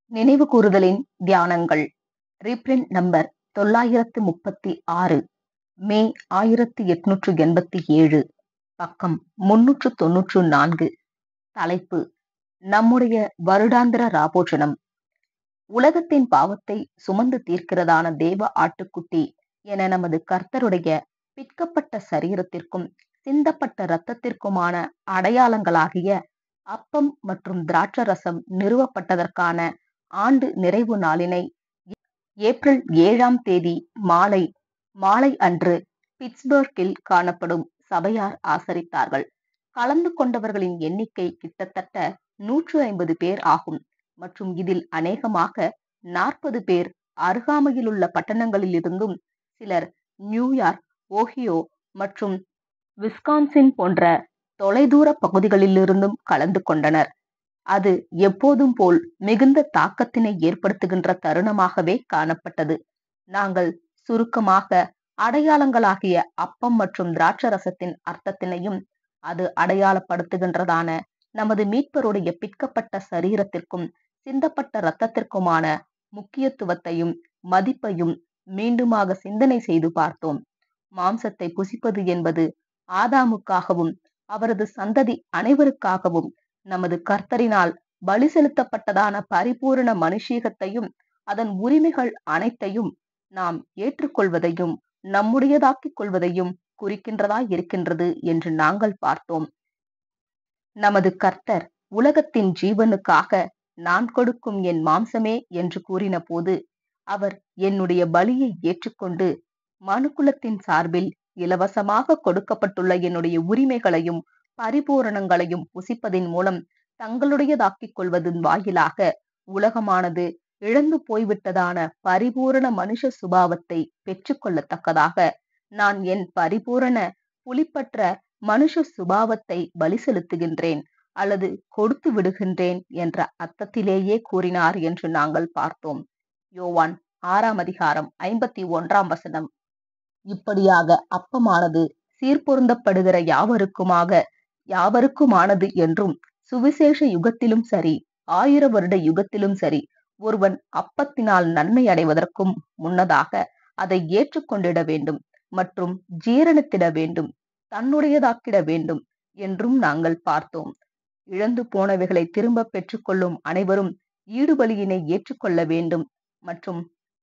நினைவு கூறுதலின் தியானங்கள் reprint number தொள்ளாயிரத்து முப்பத்தி ஆறு மே ஆயிரத்தி எட்நூற்று எண்பத்தி ஏழு பக்கம் முன்னூற்று தொன்னூற்று நான்கு தலைப்பு நம்முடைய வருடாந்திர ராபோஜனம் உலகத்தின் பாவத்தை சுமந்து தீர்க்கிறதான தேவ ஆட்டுக்குட்டி என நமது கர்த்தருடைய பிற்கப்பட்ட சரீரத்திற்கும் சிந்தப்பட்ட இரத்தத்திற்குமான அடையாளங்களாகிய அப்பம் மற்றும் திராட்சரசம் நிறுவப்பட்டதற்கான ஆண்டு நிறைவு நாளினை ஏப்ரல் ஏழாம் தேதி மாலை மாலை அன்று பிட்ஸ்பர்கில் காணப்படும் சபையார் ஆசரித்தார்கள் கலந்து கொண்டவர்களின் எண்ணிக்கை கிட்டத்தட்ட நூற்று ஐம்பது பேர் ஆகும் மற்றும் இதில் அநேகமாக நாற்பது பேர் அருகாமையில் உள்ள பட்டணங்களில் இருந்தும் சிலர் நியூயார்க் ஓஹியோ மற்றும் விஸ்கான்சின் போன்ற தொலைதூர பகுதிகளிலிருந்தும் கலந்து கொண்டனர் அது எப்போதும் போல் மிகுந்த தாக்கத்தினை ஏற்படுத்துகின்ற தருணமாகவே காணப்பட்டது நாங்கள் சுருக்கமாக அடையாளங்களாகிய அப்பம் மற்றும் திராட்சரசத்தின் அர்த்தத்தினையும் அது அடையாளப்படுத்துகின்றதான நமது மீட்பருடைய பிற்கப்பட்ட சரீரத்திற்கும் சிந்தப்பட்ட இரத்தத்திற்குமான முக்கியத்துவத்தையும் மதிப்பையும் மீண்டுமாக சிந்தனை செய்து பார்த்தோம் மாம்சத்தை புசிப்பது என்பது ஆதாமுக்காகவும் அவரது சந்ததி அனைவருக்காகவும் நமது கர்த்தரினால் பலி செலுத்தப்பட்டதான பரிபூரண மனுஷீகத்தையும் அதன் உரிமைகள் அனைத்தையும் நாம் ஏற்றுக்கொள்வதையும் நம்முடையதாக்கிக் கொள்வதையும் குறிக்கின்றதா இருக்கின்றது என்று நாங்கள் பார்த்தோம் நமது கர்த்தர் உலகத்தின் ஜீவனுக்காக நான் கொடுக்கும் என் மாம்சமே என்று கூறின போது அவர் என்னுடைய பலியை ஏற்றுக்கொண்டு மனுக்குலத்தின் சார்பில் இலவசமாக கொடுக்கப்பட்டுள்ள என்னுடைய உரிமைகளையும் பரிபூரணங்களையும் புசிப்பதின் மூலம் தங்களுடையதாக்கிக் கொள்வதன் வாயிலாக உலகமானது இழந்து போய்விட்டதான பரிபூரண மனுஷ சுபாவத்தை பெற்றுக்கொள்ளத்தக்கதாக நான் என் பரிபூரண புலிப்பற்ற மனுஷ சுபாவத்தை பலி செலுத்துகின்றேன் அல்லது கொடுத்து விடுகின்றேன் என்ற அர்த்தத்திலேயே கூறினார் என்று நாங்கள் பார்த்தோம் யோவான் ஆறாம் அதிகாரம் ஐம்பத்தி ஒன்றாம் வசனம் இப்படியாக அப்பமானது சீர்பொருந்தப்படுகிற யாவருக்குமாக யாவருக்குமானது என்றும் சுவிசேஷ யுகத்திலும் சரி ஆயிர வருட யுகத்திலும் சரி ஒருவன் அப்பத்தினால் நன்மை அடைவதற்கும் முன்னதாக அதை ஏற்றுக்கொண்டிட வேண்டும் மற்றும் ஜீரணத்திட வேண்டும் தன்னுடையதாக்கிட வேண்டும் என்றும் நாங்கள் பார்த்தோம் இழந்து போனவைகளை திரும்ப பெற்றுக்கொள்ளும் அனைவரும் ஈடுபலியினை ஏற்றுக்கொள்ள வேண்டும் மற்றும்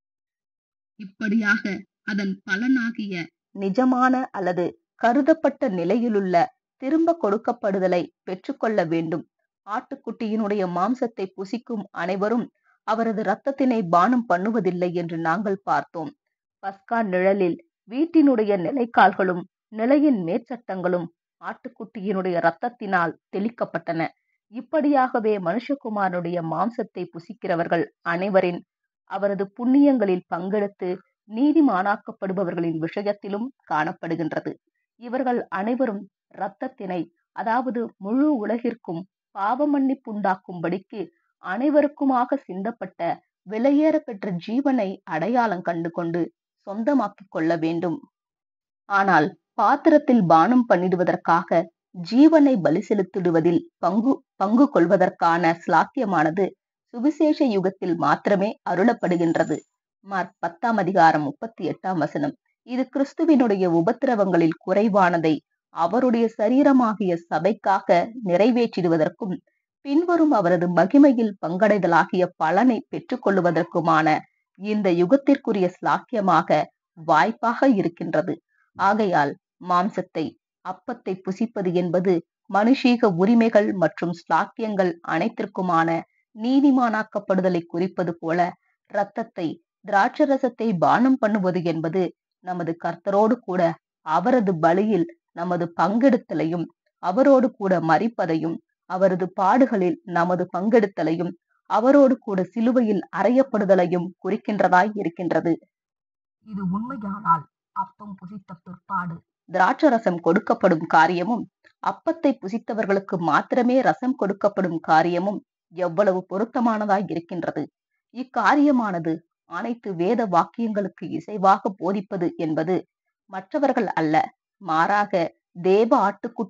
இப்படியாக அதன் பலனாகிய நிஜமான அல்லது கருதப்பட்ட நிலையிலுள்ள திரும்ப கொடுக்கப்படுதலை பெற்றுக்கொள்ள வேண்டும் ஆட்டுக்குட்டியினுடைய மாம்சத்தை புசிக்கும் அனைவரும் அவரது இரத்தத்தினை பானம் பண்ணுவதில்லை என்று நாங்கள் பார்த்தோம் பஸ்கா நிழலில் வீட்டினுடைய நிலைக்கால்களும் நிலையின் மேற்சட்டங்களும் ஆட்டுக்குட்டியினுடைய இரத்தத்தினால் தெளிக்கப்பட்டன இப்படியாகவே மனுஷகுமாரனுடைய மாம்சத்தை புசிக்கிறவர்கள் அனைவரின் அவரது புண்ணியங்களில் பங்கெடுத்து நீதிமானாக்கப்படுபவர்களின் விஷயத்திலும் காணப்படுகின்றது இவர்கள் அனைவரும் இரத்தத்தினை அதாவது முழு உலகிற்கும் பாவ மன்னிப்புண்டாக்கும்படிக்கு அனைவருக்குமாக சிந்தப்பட்ட விலையேற பெற்ற ஜீவனை அடையாளம் கண்டு கொண்டு சொந்தமாக்கிக் கொள்ள வேண்டும் ஆனால் பாத்திரத்தில் பானம் பண்ணிடுவதற்காக ஜீவனை பலி செலுத்திடுவதில் பங்கு பங்கு கொள்வதற்கான ஸ்லாக்கியமானது சுவிசேஷ யுகத்தில் மாத்திரமே அருளப்படுகின்றது மார்க் பத்தாம் அதிகாரம் முப்பத்தி எட்டாம் வசனம் இது கிறிஸ்துவினுடைய உபத்திரவங்களில் குறைவானதை அவருடைய சரீரமாகிய சபைக்காக நிறைவேற்றிடுவதற்கும் பின்வரும் அவரது மகிமையில் பங்கடைதலாகிய பலனை பெற்றுக்கொள்வதற்குமான இந்த யுகத்திற்குரிய ஸ்லாக்கியமாக வாய்ப்பாக இருக்கின்றது ஆகையால் மாம்சத்தை அப்பத்தை புசிப்பது என்பது மனுஷீக உரிமைகள் மற்றும் ஸ்லாக்கியங்கள் அனைத்திற்குமான நீதிமானாக்கப்படுதலை குறிப்பது போல இரத்தத்தை திராட்சரசத்தை பானம் பண்ணுவது என்பது நமது கர்த்தரோடு கூட அவரது பலியில் நமது பங்கெடுத்தலையும் அவரோடு கூட மறிப்பதையும் அவரது பாடுகளில் நமது பங்கெடுத்தலையும் அவரோடு கூட சிலுவையில் அறையப்படுதலையும் குறிக்கின்றதாய் இருக்கின்றது இது உண்மையானால் அப்பம் புசித்த பிற்பாடு திராட்சரசம் கொடுக்கப்படும் காரியமும் அப்பத்தை புசித்தவர்களுக்கு மாத்திரமே ரசம் கொடுக்கப்படும் காரியமும் எவ்வளவு பொருத்தமானதாய் இருக்கின்றது இக்காரியமானது அனைத்து வேத வாக்கியங்களுக்கு இசைவாக போதிப்பது என்பது மற்றவர்கள் அல்ல மாறாக தேவ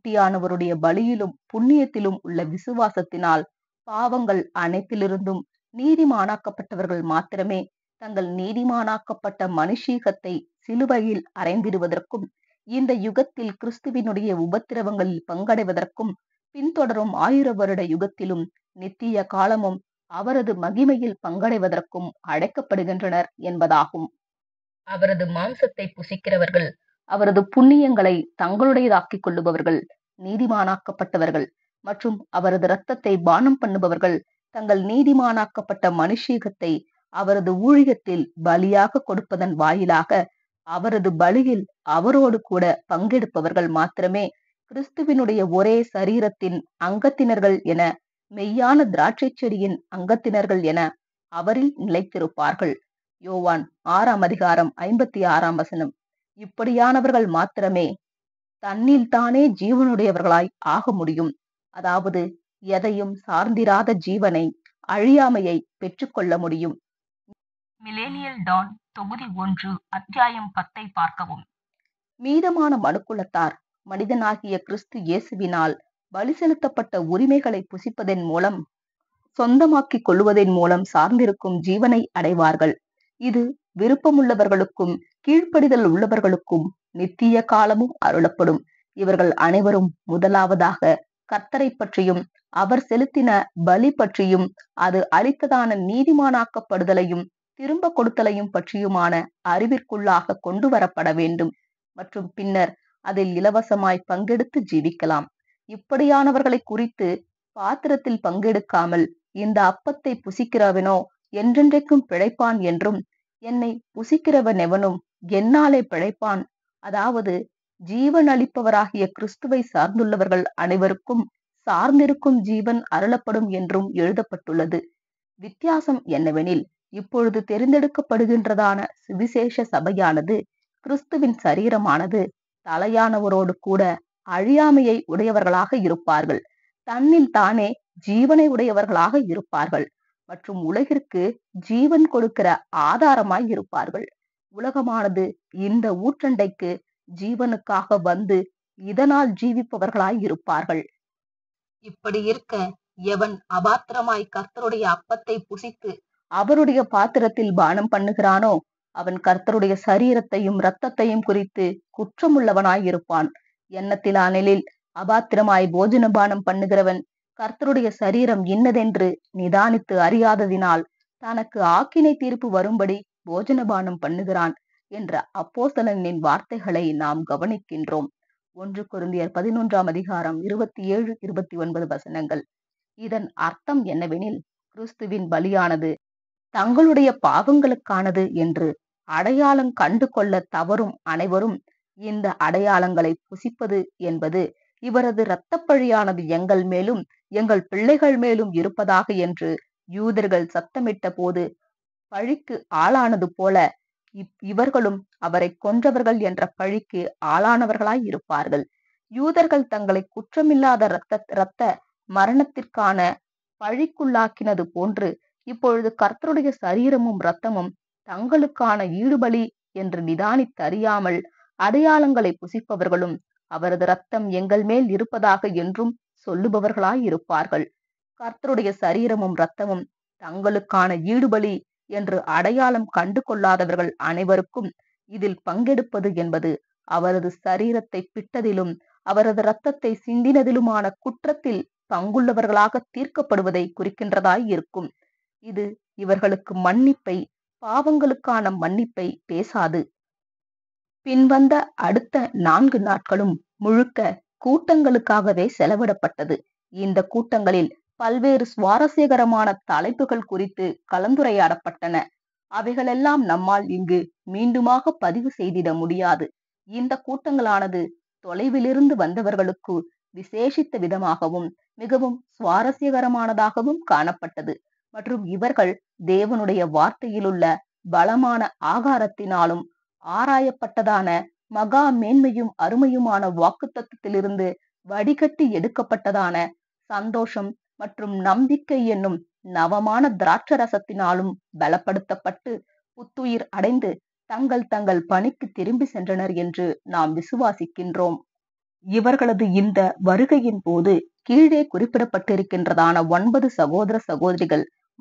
ஆட்டுக்குட்டியானவருடைய பலியிலும் புண்ணியத்திலும் உள்ள விசுவாசத்தினால் பாவங்கள் அனைத்திலிருந்தும் நீதிமானாக்கப்பட்டவர்கள் மாத்திரமே தங்கள் நீதிமானாக்கப்பட்ட மனுஷீகத்தை சிலுவையில் அறைந்திடுவதற்கும் இந்த யுகத்தில் கிறிஸ்துவினுடைய உபத்திரவங்களில் பங்கடைவதற்கும் பின்தொடரும் ஆயிர வருட யுகத்திலும் நித்திய காலமும் அவரது மகிமையில் பங்கடைவதற்கும் அழைக்கப்படுகின்றனர் என்பதாகும் அவரது மாம்சத்தை புசிக்கிறவர்கள் அவரது புண்ணியங்களை தங்களுடையதாக்கிக் கொள்ளுபவர்கள் நீதிமானாக்கப்பட்டவர்கள் மற்றும் அவரது இரத்தத்தை பானம் பண்ணுபவர்கள் தங்கள் நீதிமானாக்கப்பட்ட மனுஷீகத்தை அவரது ஊழியத்தில் பலியாக கொடுப்பதன் வாயிலாக அவரது பலியில் அவரோடு கூட பங்கெடுப்பவர்கள் மாத்திரமே கிறிஸ்துவினுடைய ஒரே சரீரத்தின் அங்கத்தினர்கள் என மெய்யான திராட்சை செடியின் அங்கத்தினர்கள் என அவரில் நிலைத்திருப்பார்கள் யோவான் ஆறாம் அதிகாரம் ஐம்பத்தி ஆறாம் வசனம் இப்படியானவர்கள் மாத்திரமே தன்னில் தானே ஜீவனுடையவர்களாய் ஆக முடியும் அதாவது எதையும் சார்ந்திராத ஜீவனை அழியாமையை பெற்றுக்கொள்ள முடியும் மிலேனியல் டான் தொகுதி ஒன்று அத்தியாயம் பத்தை பார்க்கவும் மீதமான மனுக்குலத்தார் மனிதனாகிய கிறிஸ்து இயேசுவினால் பலி செலுத்தப்பட்ட உரிமைகளை புசிப்பதன் மூலம் சொந்தமாக்கிக் கொள்வதன் மூலம் சார்ந்திருக்கும் ஜீவனை அடைவார்கள் இது விருப்பமுள்ளவர்களுக்கும் கீழ்ப்படிதல் உள்ளவர்களுக்கும் நித்திய காலமும் அருளப்படும் இவர்கள் அனைவரும் முதலாவதாக கர்த்தரை பற்றியும் அவர் செலுத்தின பலி பற்றியும் அது அளித்ததான நீதிமானாக்கப்படுதலையும் திரும்ப கொடுத்தலையும் பற்றியுமான அறிவிற்குள்ளாக கொண்டு வரப்பட வேண்டும் மற்றும் பின்னர் அதில் இலவசமாய் பங்கெடுத்து ஜீவிக்கலாம் இப்படியானவர்களை குறித்து பாத்திரத்தில் பங்கெடுக்காமல் இந்த அப்பத்தை புசிக்கிறவனோ என்றென்றைக்கும் பிழைப்பான் என்றும் என்னை புசிக்கிறவன் எவனும் என்னாலே பிழைப்பான் அதாவது ஜீவன் அளிப்பவராகிய கிறிஸ்துவை சார்ந்துள்ளவர்கள் அனைவருக்கும் சார்ந்திருக்கும் ஜீவன் அருளப்படும் என்றும் எழுதப்பட்டுள்ளது வித்தியாசம் என்னவெனில் இப்பொழுது தெரிந்தெடுக்கப்படுகின்றதான சுவிசேஷ சபையானது கிறிஸ்துவின் சரீரமானது தலையானவரோடு கூட அழியாமையை உடையவர்களாக இருப்பார்கள் தன்னில் தானே ஜீவனை உடையவர்களாக இருப்பார்கள் மற்றும் உலகிற்கு ஜீவன் கொடுக்கிற ஆதாரமாய் இருப்பார்கள் உலகமானது இந்த ஊற்றண்டைக்கு ஜீவனுக்காக வந்து இதனால் ஜீவிப்பவர்களாய் இருப்பார்கள் இப்படி இருக்க எவன் அபாத்திரமாய் கர்த்தருடைய அப்பத்தை புசித்து அவருடைய பாத்திரத்தில் பானம் பண்ணுகிறானோ அவன் கர்த்தருடைய சரீரத்தையும் இரத்தத்தையும் குறித்து குற்றமுள்ளவனாய் இருப்பான் எண்ணத்திலானிலில் அபாத்திரமாய் போஜன பானம் பண்ணுகிறவன் கர்த்தருடைய சரீரம் இன்னதென்று நிதானித்து அறியாததினால் தனக்கு ஆக்கினை தீர்ப்பு வரும்படி போஜனபானம் பண்ணுகிறான் என்ற அப்போஸ்தலனின் வார்த்தைகளை நாம் கவனிக்கின்றோம் ஒன்று குருந்தியர் பதினொன்றாம் அதிகாரம் இருபத்தி ஏழு இருபத்தி ஒன்பது வசனங்கள் இதன் அர்த்தம் என்னவெனில் கிறிஸ்துவின் பலியானது தங்களுடைய பாவங்களுக்கானது என்று அடையாளம் கண்டு கொள்ள தவறும் அனைவரும் இந்த அடையாளங்களை புசிப்பது என்பது இவரது இரத்தப்பழியானது எங்கள் மேலும் எங்கள் பிள்ளைகள் மேலும் இருப்பதாக என்று யூதர்கள் சத்தமிட்ட போது பழிக்கு ஆளானது போல இவர்களும் அவரை கொன்றவர்கள் என்ற பழிக்கு ஆளானவர்களாய் இருப்பார்கள் யூதர்கள் தங்களை குற்றமில்லாத இரத்த இரத்த மரணத்திற்கான பழிக்குள்ளாக்கினது போன்று இப்பொழுது கர்த்தருடைய சரீரமும் இரத்தமும் தங்களுக்கான ஈடுபலி என்று நிதானித்தறியாமல் அடையாளங்களை புசிப்பவர்களும் அவரது ரத்தம் எங்கள் மேல் இருப்பதாக என்றும் சொல்லுபவர்களாய் இருப்பார்கள் கர்த்தருடைய சரீரமும் இரத்தமும் தங்களுக்கான ஈடுபலி என்று அடையாளம் கண்டு கொள்ளாதவர்கள் அனைவருக்கும் இதில் பங்கெடுப்பது என்பது அவரது சரீரத்தை பிட்டதிலும் அவரது இரத்தத்தை சிந்தினதிலுமான குற்றத்தில் பங்குள்ளவர்களாக தீர்க்கப்படுவதை குறிக்கின்றதாய் இருக்கும் இது இவர்களுக்கு மன்னிப்பை பாவங்களுக்கான மன்னிப்பை பேசாது பின்வந்த அடுத்த நான்கு நாட்களும் முழுக்க கூட்டங்களுக்காகவே செலவிடப்பட்டது இந்த கூட்டங்களில் பல்வேறு சுவாரஸ்யகரமான தலைப்புகள் குறித்து கலந்துரையாடப்பட்டன அவைகளெல்லாம் நம்மால் இங்கு மீண்டுமாக பதிவு செய்திட முடியாது இந்த கூட்டங்களானது தொலைவிலிருந்து வந்தவர்களுக்கு விசேஷித்த விதமாகவும் மிகவும் சுவாரஸ்யகரமானதாகவும் காணப்பட்டது மற்றும் இவர்கள் தேவனுடைய வார்த்தையிலுள்ள பலமான ஆகாரத்தினாலும் ஆராயப்பட்டதான மகா மேன்மையும் அருமையுமான வாக்குத்தத்திலிருந்து வடிகட்டி எடுக்கப்பட்டதான சந்தோஷம் மற்றும் நம்பிக்கை என்னும் நவமான திராட்சரசத்தினாலும் பலப்படுத்தப்பட்டு புத்துயிர் அடைந்து தங்கள் தங்கள் பணிக்கு திரும்பி சென்றனர் என்று நாம் விசுவாசிக்கின்றோம் இவர்களது இந்த வருகையின் போது கீழே குறிப்பிடப்பட்டிருக்கின்றதான ஒன்பது சகோதர சகோதரிகள்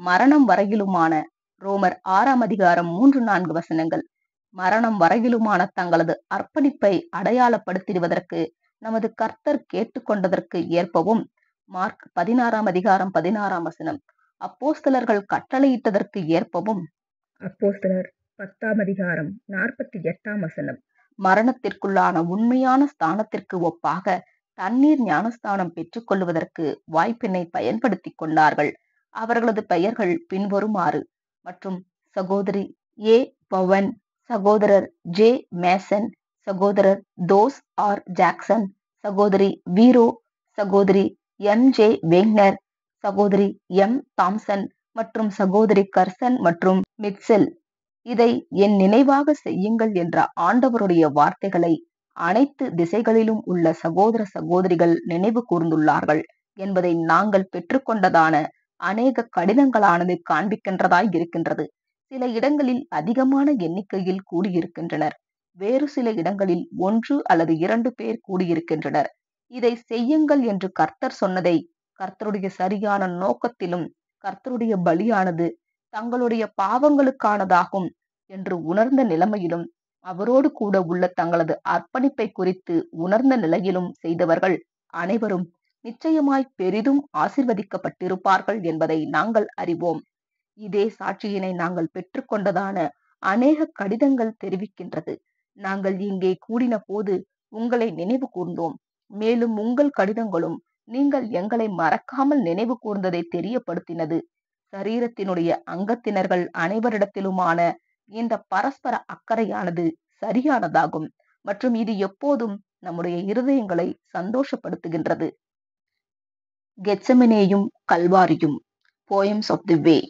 மரணம் வரையிலுமான ரோமர் ஆறாம் அதிகாரம் மூன்று நான்கு வசனங்கள் மரணம் வரையிலுமான தங்களது அர்ப்பணிப்பை அடையாளப்படுத்திடுவதற்கு நமது கர்த்தர் கேட்டுக்கொண்டதற்கு ஏற்பவும் மார்க் பதினாறாம் அதிகாரம் பதினாறாம் வசனம் அப்போஸ்தலர்கள் கட்டளையிட்டதற்கு ஏற்பவும் அப்போஸ்தலர் பத்தாம் அதிகாரம் நாற்பத்தி எட்டாம் வசனம் மரணத்திற்குள்ளான உண்மையான ஸ்தானத்திற்கு ஒப்பாக தண்ணீர் ஞானஸ்தானம் பெற்றுக்கொள்வதற்கு வாய்ப்பினை பயன்படுத்தி கொண்டார்கள் அவர்களது பெயர்கள் பின்வருமாறு மற்றும் சகோதரி ஏ பவன் சகோதரர் ஜே மேசன் சகோதரர் தோஸ் ஆர் ஜாக்சன் சகோதரி வீரோ சகோதரி எம் ஜே வேங்னர் சகோதரி எம் தாம்சன் மற்றும் சகோதரி கர்சன் மற்றும் மிட்செல் இதை என் நினைவாக செய்யுங்கள் என்ற ஆண்டவருடைய வார்த்தைகளை அனைத்து திசைகளிலும் உள்ள சகோதர சகோதரிகள் நினைவு கூர்ந்துள்ளார்கள் என்பதை நாங்கள் பெற்றுக்கொண்டதான அநேக கடிதங்களானது காண்பிக்கின்றதாய் இருக்கின்றது சில இடங்களில் அதிகமான எண்ணிக்கையில் கூடியிருக்கின்றனர் வேறு சில இடங்களில் ஒன்று அல்லது இரண்டு பேர் கூடியிருக்கின்றனர் இதை செய்யுங்கள் என்று கர்த்தர் சொன்னதை கர்த்தருடைய சரியான நோக்கத்திலும் கர்த்தருடைய பலியானது தங்களுடைய பாவங்களுக்கானதாகும் என்று உணர்ந்த நிலைமையிலும் அவரோடு கூட உள்ள தங்களது அர்ப்பணிப்பை குறித்து உணர்ந்த நிலையிலும் செய்தவர்கள் அனைவரும் நிச்சயமாய் பெரிதும் ஆசிர்வதிக்கப்பட்டிருப்பார்கள் என்பதை நாங்கள் அறிவோம் இதே சாட்சியினை நாங்கள் பெற்றுக்கொண்டதான அநேக கடிதங்கள் தெரிவிக்கின்றது நாங்கள் இங்கே கூடின போது உங்களை நினைவு கூர்ந்தோம் மேலும் உங்கள் கடிதங்களும் நீங்கள் எங்களை மறக்காமல் நினைவு கூர்ந்ததை தெரியப்படுத்தினது சரீரத்தினுடைய அங்கத்தினர்கள் அனைவரிடத்திலுமான இந்த பரஸ்பர அக்கறையானது சரியானதாகும் மற்றும் இது எப்போதும் நம்முடைய இருதயங்களை சந்தோஷப்படுத்துகின்றது கெச்சமனேயும் கல்வாரியும் போயம்ஸ் ஆஃப் தி வே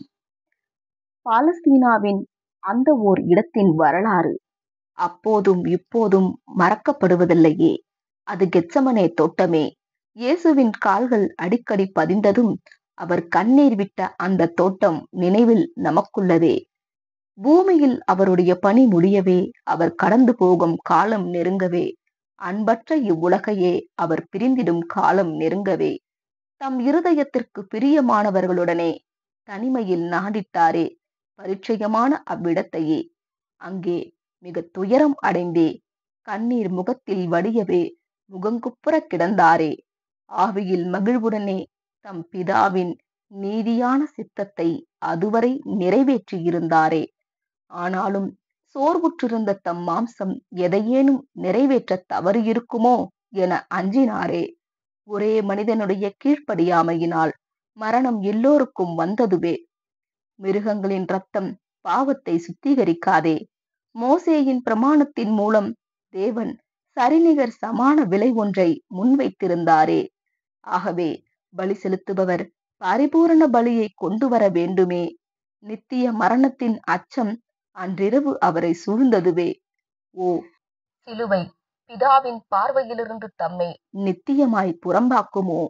பாலஸ்தீனாவின் அந்த ஓர் இடத்தின் வரலாறு அப்போதும் இப்போதும் மறக்கப்படுவதில்லையே அது கெச்சமனே தோட்டமே இயேசுவின் கால்கள் அடிக்கடி பதிந்ததும் அவர் கண்ணீர் விட்ட அந்த தோட்டம் நினைவில் நமக்குள்ளதே பூமியில் அவருடைய பணி முடியவே அவர் கடந்து போகும் காலம் நெருங்கவே அன்பற்ற இவ்வுலகையே அவர் பிரிந்திடும் காலம் நெருங்கவே தம் இருதயத்திற்கு பிரியமானவர்களுடனே தனிமையில் நாடிட்டாரே பரிச்சயமான அவ்விடத்தையே அங்கே மிக துயரம் அடைந்தே கண்ணீர் முகத்தில் வடியவே முகங்குப்புற கிடந்தாரே ஆவியில் மகிழ்வுடனே தம் பிதாவின் நீதியான சித்தத்தை அதுவரை நிறைவேற்றியிருந்தாரே ஆனாலும் சோர்வுற்றிருந்த தம் மாம்சம் எதையேனும் நிறைவேற்ற தவறு இருக்குமோ என அஞ்சினாரே ஒரே மனிதனுடைய கீழ்ப்படியாமையினால் மரணம் எல்லோருக்கும் வந்ததுவே மிருகங்களின் ரத்தம் பாவத்தை சுத்திகரிக்காதே மோசேயின் பிரமாணத்தின் மூலம் தேவன் சரிநிகர் சமான விலை ஒன்றை முன்வைத்திருந்தாரே ஆகவே பலி செலுத்துபவர் பரிபூரண பலியை கொண்டு வர வேண்டுமே நித்திய மரணத்தின் அச்சம் அன்றிரவு அவரை சூழ்ந்ததுவே ஓ சிலுவை பிதாவின் பார்வையிலிருந்து தம்மை நித்தியமாய் புறம்பாக்குமோ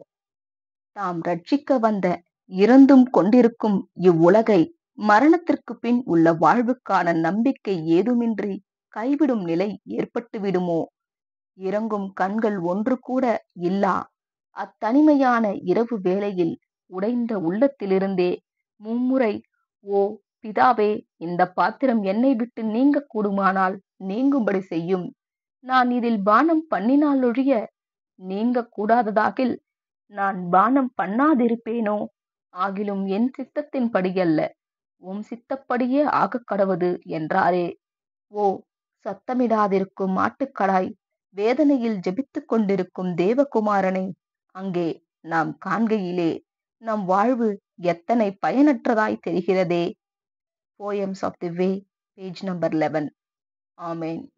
தாம் ரட்சிக்க வந்த இறந்தும் கொண்டிருக்கும் இவ்வுலகை மரணத்திற்கு பின் உள்ள வாழ்வுக்கான நம்பிக்கை ஏதுமின்றி கைவிடும் நிலை ஏற்பட்டு விடுமோ இறங்கும் கண்கள் ஒன்று கூட இல்லா அத்தனிமையான இரவு வேளையில் உடைந்த உள்ளத்திலிருந்தே மும்முறை ஓ பிதாவே இந்த பாத்திரம் என்னை விட்டு நீங்க கூடுமானால் நீங்கும்படி செய்யும் நான் இதில் பானம் பண்ணினாலொழிய நீங்க கூடாததாகில் நான் பானம் பண்ணாதிருப்பேனோ ஆகிலும் என் சித்தத்தின்படியல்ல உம் சித்தப்படியே ஆகக் கடவது என்றாரே ஓ சத்தமிடாதிருக்கும் ஆட்டுக்கடாய் வேதனையில் ஜெபித்துக் கொண்டிருக்கும் தேவகுமாரனை அங்கே நாம் காண்கையிலே நம் வாழ்வு எத்தனை பயனற்றதாய் தெரிகிறதே poems of the way page number eleven amen